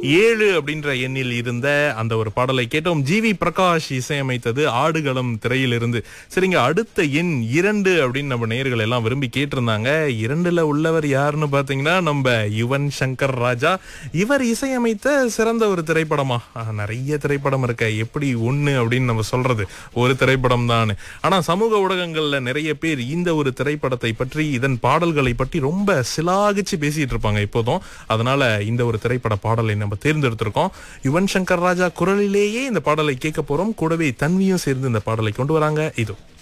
ஏழு அப்படின்ற எண்ணில் இருந்த அந்த ஒரு பாடலை கேட்டோம் ஜிவி பிரகாஷ் இசையமைத்தது ஆடுகளம் திரையிலிருந்து சரிங்க அடுத்த எண் இரண்டு அப்படின்னு நம்ம நேயர்கள் எல்லாம் விரும்பி கேட்டிருந்தாங்க இரண்டுல உள்ளவர் யாருன்னு பாத்தீங்கன்னா நம்ம யுவன் சங்கர் ராஜா இவர் இசையமைத்த சிறந்த ஒரு திரைப்படமா ஆஹ், நிறைய திரைப்படம் இருக்க எப்படி ஒண்ணு அப்படின்னு நம்ம சொல்றது ஒரு திரைப்படம் தான் ஆனா சமூக ஊடகங்கள்ல நிறைய பேர் இந்த ஒரு திரைப்படத்தை பற்றி இதன் பாடல்களை பற்றி ரொம்ப சிலாகிச்சு பேசிட்டு இருப்பாங்க இப்போதும் அதனால இந்த ஒரு திரைப்பட பாடலை நம்ம தேர்ந்தெடுத்திருக்கோம் யுவன் சங்கர் ராஜா குரலிலேயே இந்த பாடலை கேட்க போறோம் கூடவே தன்வியும் சேர்ந்து இந்த பாடலை கொண்டு வராங்க இதோ